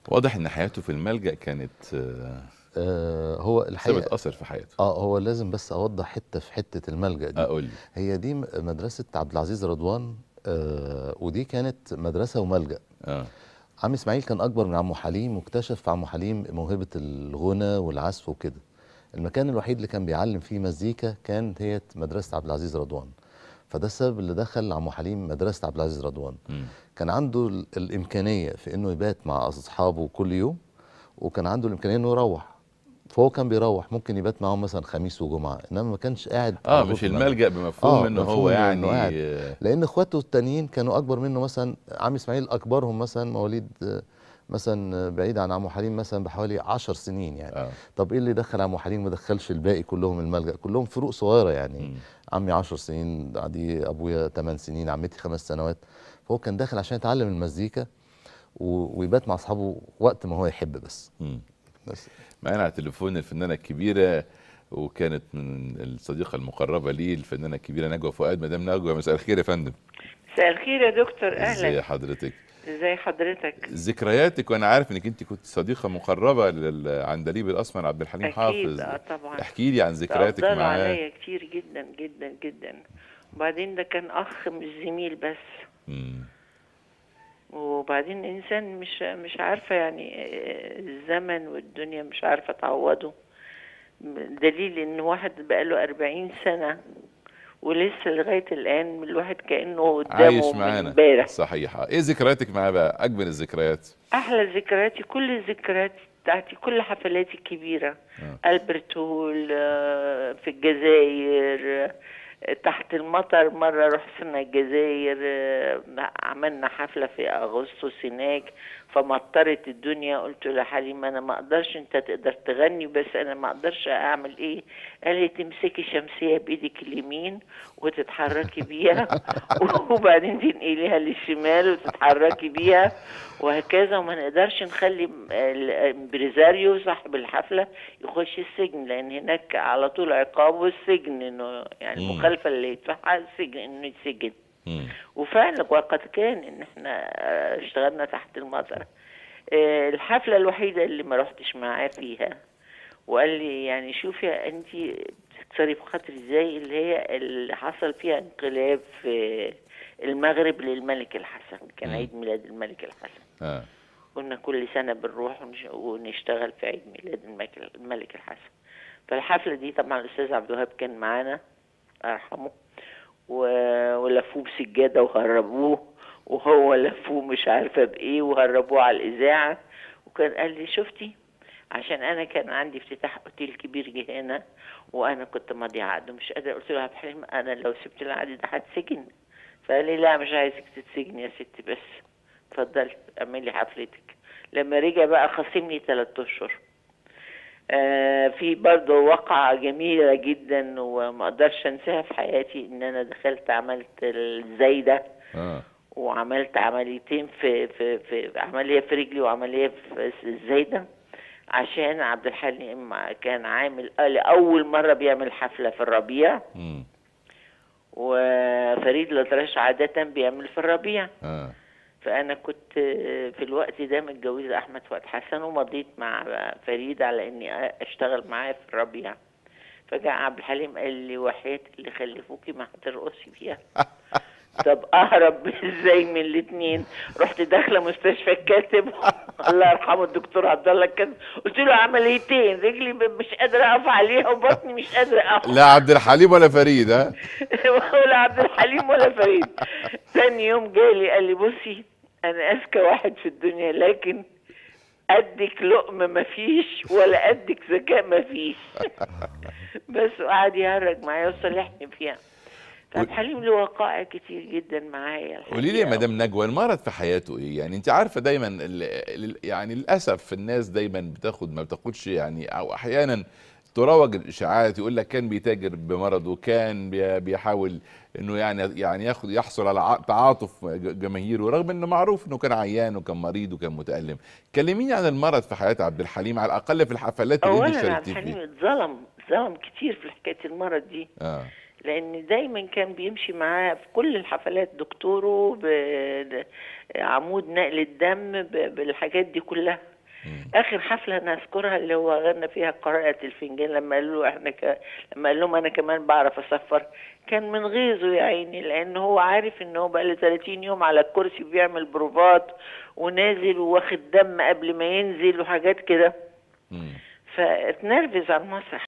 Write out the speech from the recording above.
واضح ان حياته في الملجأ كانت آه، آه هو سابت الحقيقه اثر في حياته اه هو لازم بس اوضح حته في حته الملجا دي اقول لي هي دي م- مدرسه عبد العزيز رضوان آه ودي كانت مدرسه وملجا اه عم اسماعيل كان اكبر من عمو حليم واكتشف في عمو حليم موهبه الغنى والعزف وكده المكان الوحيد اللي كان بيعلم فيه مزيكا كانت هي مدرسه عبد العزيز رضوان فده السبب اللي دخل عمو حليم مدرسه عبد العزيز رضوان مم. كان عنده ال- الامكانيه في انه يبات مع اصحابه كل يوم وكان عنده الامكانيه انه يروح فهو كان بيروح ممكن يبات معاهم مثلا خميس وجمعه انما ما كانش قاعد اه على مش طول في الملجأ بمفهوم آه، انه مفهوم هو إنه يعني قاعد. آه، لان اخواته التانيين كانوا اكبر منه مثلا عم اسماعيل اكبرهم مثلا مواليد آه، مثلا آه، بعيد عن عمو حليم مثلا بحوالي 10 سنين يعني اه طب ايه اللي دخل عمو حليم ما دخلش الباقي كلهم الملجا كلهم فروق صغيره يعني مم. عمي 10 سنين بعديه ابويا 8 سنين عمتي خمس سنوات فهو كان داخل عشان يتعلم المزيكا و- ويبات مع اصحابه وقت ما هو يحب بس مم. بس معانا على التليفون الفنانه الكبيره وكانت من الصديقه المقربه لي الفنانه الكبيره نجوى فؤاد مدام نجوى مساء الخير يا فندم مساء الخير يا دكتور ازي اهلا حضرتك ازي حضرتك ذكرياتك وانا عارف انك انت كنت صديقه مقربه للعندليب الاسمر عبد الحليم اكيد حافظ اه طبعا احكي لي عن ذكرياتك تفضلوا معاه عليا كتير جدا جدا جدا وبعدين ده كان اخ مش زميل بس مم. وبعدين انسان مش مش عارفه يعني آه، الزمن والدنيا مش عارفه تعوضه دليل ان واحد بقاله 40 سنه ولسه لغايه الان الواحد كانه قدامه عايش من معانا امبارح صحيح ايه ذكرياتك معاه بقى اجمل الذكريات احلى ذكرياتي كل الذكريات بتاعتي كل حفلاتي الكبيره آه. البرت هول آه، في الجزائر آه، تحت المطر مره رحنا الجزائر آه، عملنا حفله في اغسطس هناك فمطرت الدنيا قلت له حليم انا ما اقدرش انت تقدر تغني بس انا ما اقدرش اعمل ايه قال لي تمسكي شمسيه بايدك اليمين وتتحركي بيها وبعدين تنقليها للشمال وتتحركي بيها وهكذا وما نقدرش نخلي الامبريزاريو صاحب الحفله يخش السجن لان هناك على طول عقابه السجن انه يعني مم. المخالفه اللي يدفعها السجن انه يتسجن مم. وفعلا وقد كان ان احنا آه، اشتغلنا تحت المطر آه، الحفله الوحيده اللي ما رحتش معاه فيها وقال لي يعني شوفي انت بتكسري بخاطري ازاي اللي هي اللي حصل فيها انقلاب في المغرب للملك الحسن كان مم. عيد ميلاد الملك الحسن اه كنا كل سنة بنروح ونش- ونشتغل في عيد ميلاد الملك, الملك الحسن فالحفلة دي طبعا الأستاذ عبد الوهاب كان معانا الله يرحمه و- ولفوه بسجادة وهربوه وهو لفوه مش عارفة بإيه وهربوه على الإذاعة وكان قال لي شفتي عشان أنا كان عندي افتتاح أوتيل كبير جه هنا وأنا كنت ماضي عقد ومش قادرة قلت له يا عبد الحليم أنا لو سبت العقد ده هتسجن فقال لي لا مش عايزك تتسجن يا ستي بس اتفضلي اعملي حفلتك لما رجع بقى خاصمني ثلاث اشهر آه في برضه وقعة جميلة جدا وما اقدرش انساها في حياتي ان انا دخلت عملت الزايدة اه وعملت عمليتين في في في عملية في رجلي وعملية في الزايدة عشان عبد الحليم كان عامل لأول مرة بيعمل حفلة في الربيع مم. وفريد الأطرش عادة بيعمل في الربيع اه فانا كنت في الوقت ده متجوزه احمد فؤاد حسن ومضيت مع فريد على اني اشتغل معاه في الربيع فجاء عبد الحليم قال لي وحياة اللي خلفوكي ما هترقصي فيها طب اهرب ازاي من الاثنين رحت داخله مستشفى الكاتب الله يرحمه الدكتور عبد الله الكاتب قلت له عمليتين رجلي مش قادره اقف عليها وبطني مش قادره اقف لا عبد الحليم ولا فريد ها ولا عبد الحليم ولا فريد تاني يوم جالي قال لي بصي انا اذكى واحد في الدنيا لكن قدك لقم مفيش ولا قدك ذكاء مفيش بس وقعد يهرج معايا وصالحني فيها عبد الحليم له وقائع كتير جدا معايا قولي لي يا الحقيقة. مدام نجوى المرض في حياته ايه يعني انت عارفه دايما ال- ال- يعني للاسف الناس دايما بتاخد ما بتاخدش يعني او احيانا تروج الاشاعات يقول لك كان بيتاجر بمرضه كان بي- بيحاول انه يعني يعني ياخد يحصل على ع- تعاطف ج- جماهيره رغم انه معروف انه كان عيان وكان مريض وكان متالم كلميني عن المرض في حياه عبد الحليم على الاقل في الحفلات اللي انت اولا عبد شاركتي الحليم فيها اتظلم اتظلم كتير في حكايه المرض دي اه لان دايما كان بيمشي معاه في كل الحفلات دكتوره بعمود نقل الدم ب- بالحاجات دي كلها اخر حفله انا اذكرها اللي هو غنى فيها قراءه الفنجان لما قال له احنا ك... لما قال لهم انا كمان بعرف اصفر كان من غيظه يا عيني لان هو عارف ان هو بقى له 30 يوم على الكرسي بيعمل بروفات ونازل وواخد دم قبل ما ينزل وحاجات كده مم. فاتنرفز على المسرح